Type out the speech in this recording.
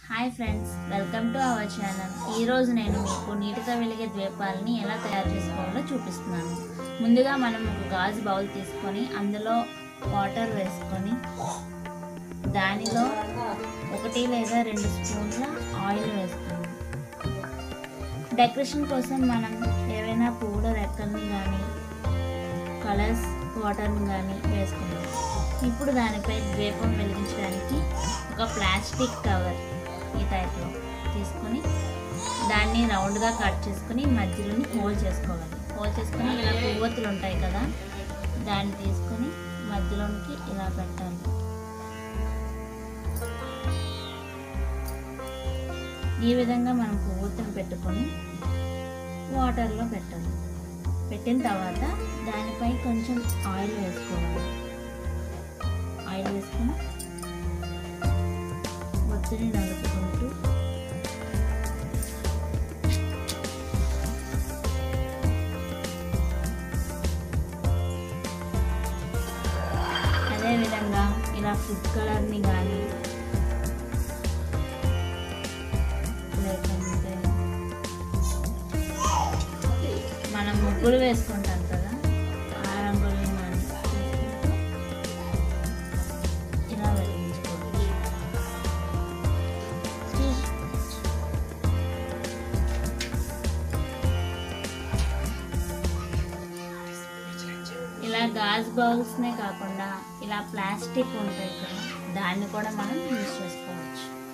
hi friends welcome to our channel ఈరోజు నేను మీకు నీటితో వెలిగే ద్వీపాలని ఎలా తయారు చేసుకోవాలో చూపిస్తున్నాను ముందుగా మనం ఒక గాజు బౌల్ తీసుకొని అందులో వాటర్ వేసుకొని దానిలో ఒకటి లేదా రెండు స్పూన్ల ఆయిల్ వేసుకున్నాం డెకరేషన్ కోసం మనం ఏవైనా పూల రెక్కల్ని కానీ కలర్స్ వాటర్ని కానీ వేసుకున్నాం ఇప్పుడు దానిపై ద్వీపం వెలిగించడానికి ఒక ప్లాస్టిక్ కవర్ ఈ టైప్లో తీసుకొని దాన్ని రౌండ్గా కట్ చేసుకొని మధ్యలోని హోల్ చేసుకోవాలి హోల్ చేసుకొని ఇలా పువ్వొత్తులు ఉంటాయి కదా దాన్ని తీసుకొని మధ్యలోనికి ఇలా పెట్టాలి ఈ విధంగా మనం పువ్వొత్తులు పెట్టుకొని వాటర్లో పెట్టాలి పెట్టిన తర్వాత దానిపై కొంచెం ఆయిల్ వేసుకోవాలి ఆయిల్ వేసుకొని ఒత్తిడి నలుపుకుంటూ అదేవిధంగా ఇలా ఫుడ్ కలర్ని కానీ లేకపోతే మనం ముగ్గులు వేసుకుంటాం కదా ఆ రంగుల్ని మనం తీసుకుంటూ ఇలా వెలిగించుకోవచ్చు ఇలా గాజ్ బౌల్స్నే కాకుండా ఇలా ప్లాస్టిక్ ఉంటాయి కదా దాన్ని కూడా మనం యూజ్ చేసుకోవచ్చు